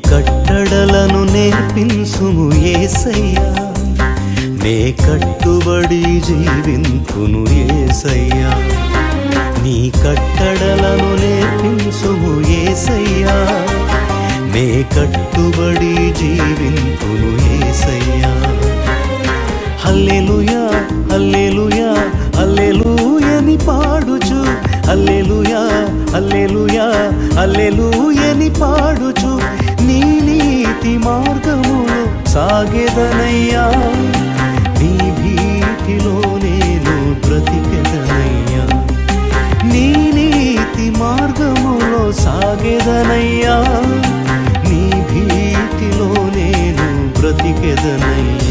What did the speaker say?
కట్టడలను నేర్పించుము ఏసయ్యా నే కట్టుబడి జీవింతును ఏసయ్యా నీ కట్టడలను నేర్పించుము ఏసయ్యా నే కట్టుబడి జీవింతును ఏసయ్యా హల్లెలూయా హల్లెలూయా హల్లెలూయని పాడుచు హల్లెలూయా హల్లెలూయా హల్లెలూయని పాడుచు నీ నీతి మార్గములో సాగెదనయ్యా నీ భీతిలో నేను బ్రతికెదనయ్యా నీ నీతి మార్గములో సాగెదనయ్యా నీ భీతిలో నేను బ్రతికెదనయ్యా